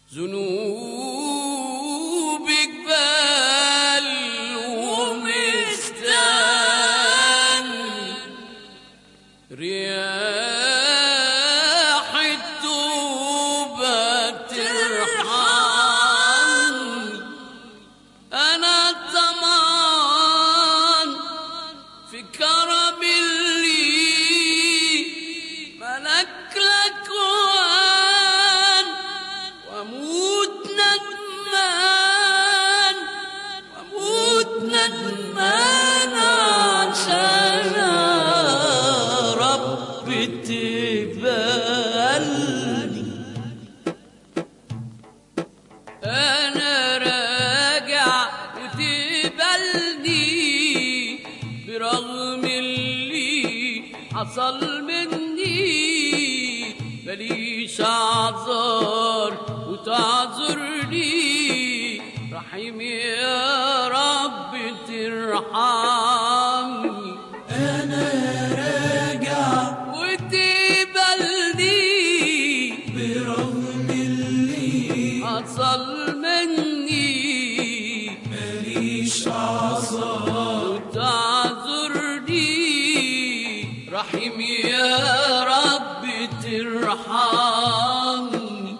ذنوب جبال ومستني رياح التوبة ترحمني أنا طمان في كرم اللي ملك الأكوان وأموت ندمان وأموت ندمان عشان يا رب تقبلني انا راجع وتقبلني برغم اللي حصل مني ماليش اعذار وتعذرني رحيم يا رب ترحمني انا راجع وتقبلني برغم اللي حصل مني ماليش عذر تعذرني رحيم يا رب ترحمني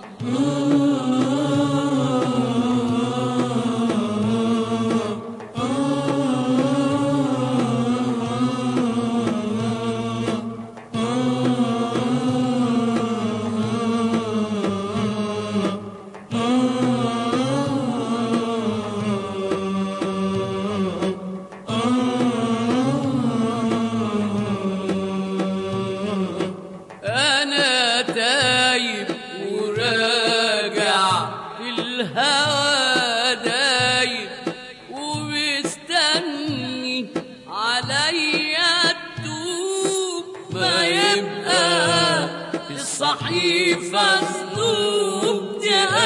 انا تايب وراجع في الهوى دايب ومستني عليا التوب ما يبقى في الصحيفة ذنوب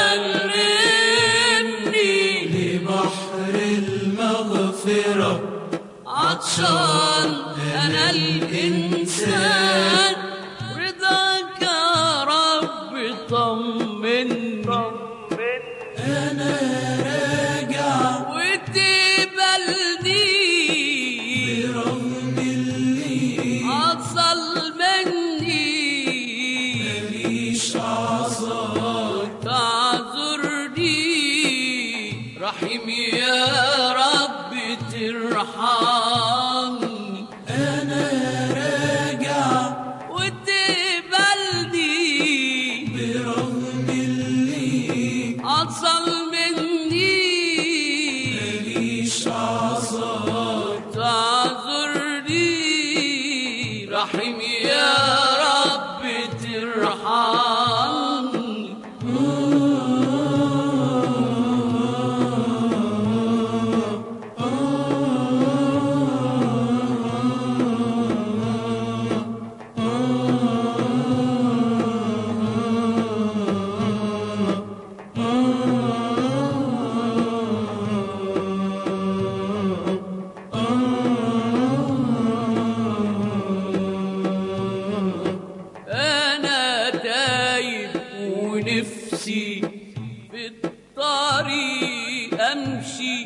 تقلبني لبحر المغفرة عطشان انا الانسان رضاك يا رب طمني انا راجع وتقبلني برغم اللي حصل مني ماليش عذر تعذرني رحيم يا رب ترحمني انا راجع وتقبلني برغم اللي حصل مني ماليش عذر تعذرني رحيم يا رب ترحمني أنا تايب ونفسي في الطريق أمشي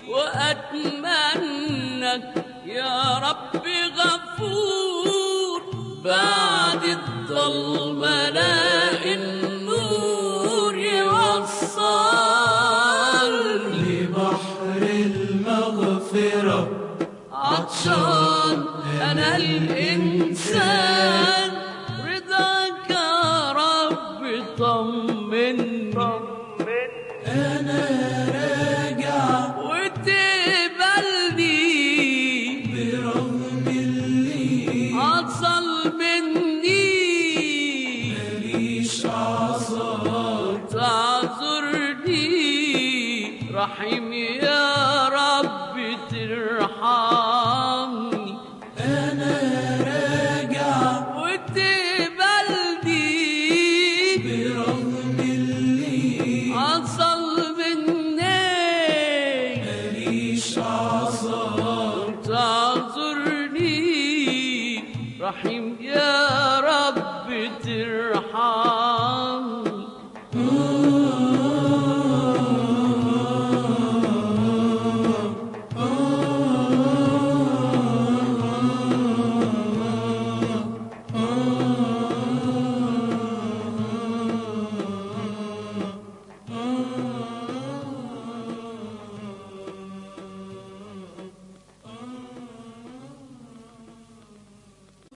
وأتمنى يا رب غفور بعد الظلمة لاقي النور يوصلني لبحر المغفرة عطشان انا الانسان رضاك يا رب طمني انا راجع وتقبلني برغم اللي حصل مني ماليش عذر تعذرني رحيم يا رب